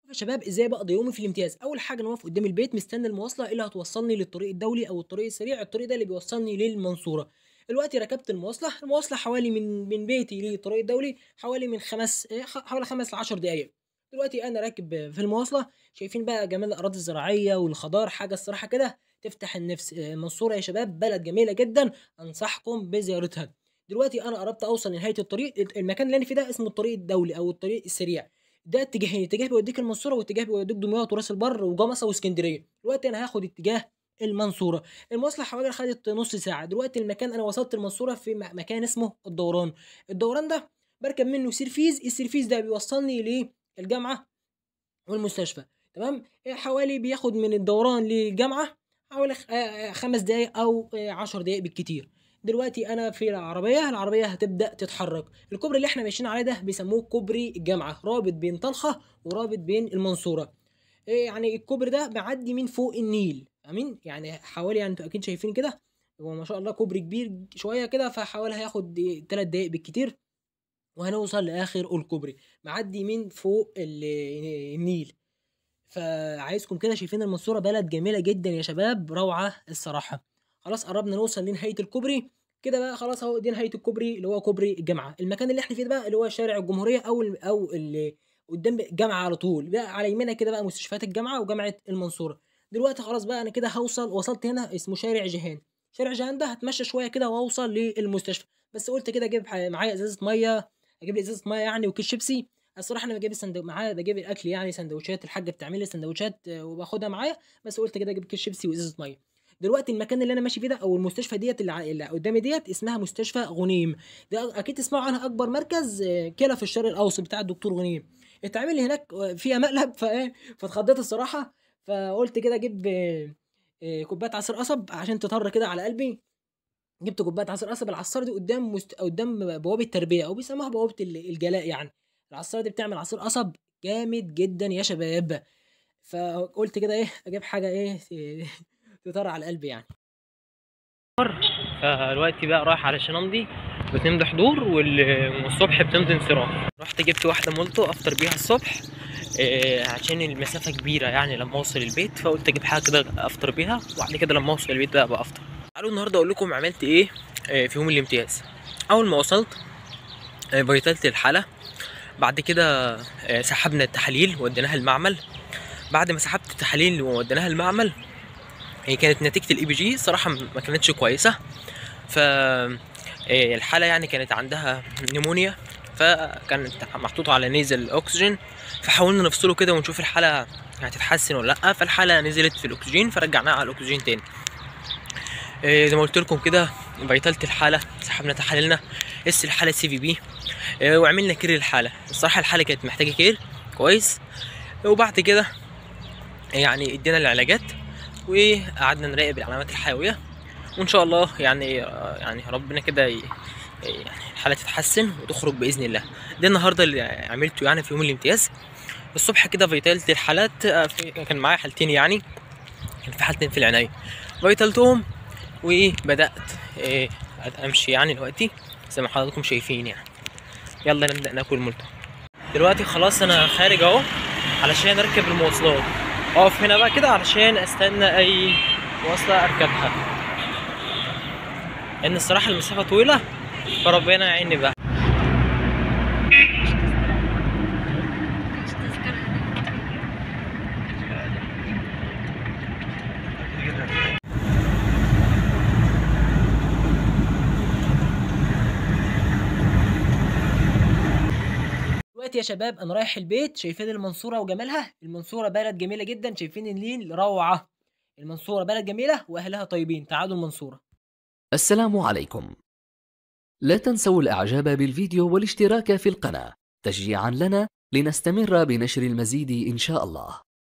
يا شباب ازاي بقضي يومي في الامتياز اول حاجه انا واقف قدام البيت مستني المواصله اللي هتوصلني للطريق الدولي او الطريق السريع الطريق ده اللي بيوصلني للمنصوره دلوقتي ركبت المواصله المواصله حوالي من من بيتي للطريق الدولي حوالي من خمس إيه، خ- حوالي خمس ل 10 دقائق دلوقتي انا راكب في المواصله شايفين بقى جمال الاراضي الزراعيه والخضار حاجه الصراحه كده تفتح النفس آه، المنصوره يا شباب بلد جميله جدا انصحكم بزيارتها دلوقتي انا قربت اوصل لنهايه الطريق المكان اللي انا فيه ده اسمه الطريق الدولي او الطريق السريع ده اتجاهين اتجاه بيوديك المنصوره واتجاه بيوديك دمياط وراس البر وجمصه واسكندريه دلوقتي انا هاخد اتجاه المنصوره المواصله حوالي خدت نص ساعه دلوقتي المكان انا وصلت المنصوره في م- مكان اسمه الدوران الدوران ده بركب منه سيرفيز السيرفيز ده بيوصلني للجامعه والمستشفى تمام إيه حوالي بياخد من الدوران للجامعه حوالي خ- آه، آه، خمس دقايق او آه، عشر دقايق بالكتير دلوقتي انا في العربيه العربيه هتبدا تتحرك الكوبري اللي احنا ماشيين عليه ده بيسموه كوبري الجامعه رابط بين طلخه ورابط بين المنصوره إيه يعني الكوبري ده معدي من فوق النيل امين يعني حوالي يعني انتوا اكيد شايفين كده هو ما شاء الله كوبري كبير شويه كده فحوالي هياخد 3 دقايق بالكتير وهنوصل لاخر الكوبري معدي من فوق ال- النيل فعايزكم كده شايفين المنصوره بلد جميله جدا يا شباب روعه الصراحه خلاص قربنا نوصل لنهايه الكوبري كده بقى خلاص اهو دي نهايه الكوبري اللي هو كوبري الجامعه المكان اللي احنا فيه ده بقى اللي هو شارع الجمهوريه او ال- او اللي قدام الجامعه على طول بقى على يمينها كده بقى مستشفيات الجامعه وجامعه المنصوره دلوقتي خلاص بقى انا كده هوصل وصلت هنا اسمه شارع جيهان شارع جيهان ده هتمشى شويه كده واوصل للمستشفى بس قلت كده اجيب ح- معايا ازازه ميه اجيب لي ازازه ميه يعني وكيس شيبسي الصراحه انا بجيب السندو... معايا بجيب الاكل يعني سندوتشات الحاجه بتعمل لي سندوتشات آه، وباخدها معايا بس قلت كده اجيب كيس شيبسي وازازه ميه دلوقتي المكان اللي انا ماشي فيه ده او المستشفى ديت اللي, ع- اللي قدامي ديت اسمها مستشفى غنيم ده اكيد تسمعوا عنها اكبر مركز آه، كلى في الشرق الاوسط بتاع الدكتور غنيم اتعمل لي هناك آه، فيها مقلب فايه فاتخضيت الصراحه فقلت كده اجيب آه، آه، كوبايه عصير قصب عشان تطر كده على قلبي جبت كوبايه عصير قصب العصاره دي قدام مست... قدام بوابه التربيه او بيسموها بوابه ال- الجلاء يعني العصاره دي بتعمل عصير قصب جامد جدا يا شباب فقلت كده ايه اجيب حاجه ايه تطر على القلب يعني فدلوقتي بقى رايح علشان امضي بتمضي حضور وال- والصبح بتمضي انصراف رحت جبت واحده مولتو افطر بيها الصبح إيه عشان المسافه كبيره يعني لما اوصل البيت فقلت اجيب حاجه كده افطر بيها وبعد كده لما اوصل البيت بقى بقى افطر تعالوا النهارده اقول لكم عملت ايه آه، في يوم الامتياز اول ما وصلت آه، فيتلت الحاله بعد كده آه، سحبنا التحاليل وديناها المعمل بعد ما سحبت التحاليل ووديناها المعمل هي كانت نتيجه الاي بي جي صراحه ما كانتش كويسه ف آه، الحاله يعني كانت عندها نيمونيا فكانت محطوطه على نيزل اكسجين فحاولنا نفصله كده ونشوف الحاله هتتحسن ولا لا فالحاله نزلت في الاكسجين فرجعناها على الاكسجين تاني آه، زي ما قلت لكم كده فيتلت الحاله سحبنا تحاليلنا قس الحاله سي في بي آه، وعملنا كير الحاله الصراحه الحاله كانت محتاجه كير كويس وبعد كده يعني ادينا العلاجات وقعدنا نراقب العلامات الحيويه وان شاء الله يعني آه، يعني ربنا كده ي- يعني الحاله تتحسن وتخرج باذن الله ده النهارده اللي عملته يعني في يوم الامتياز الصبح كده فيتالت الحالات آه، في- كان معايا حالتين يعني كان في حالتين في العنايه فيتالتهم وبدات إيه امشي يعني دلوقتي زي ما حضراتكم شايفين يعني يلا نبدا ناكل مولتو دلوقتي خلاص انا خارج اهو علشان اركب المواصلات اقف هنا بقى كده علشان استنى اي مواصله اركبها لان الصراحه المسافه طويله فربنا يعيني بقى دلوقتي يا شباب انا رايح البيت شايفين المنصوره وجمالها المنصوره بلد جميله جدا شايفين النيل روعه المنصوره بلد جميله واهلها طيبين تعالوا المنصوره السلام عليكم لا تنسوا الاعجاب بالفيديو والاشتراك في القناة تشجيعا لنا لنستمر بنشر المزيد ان شاء الله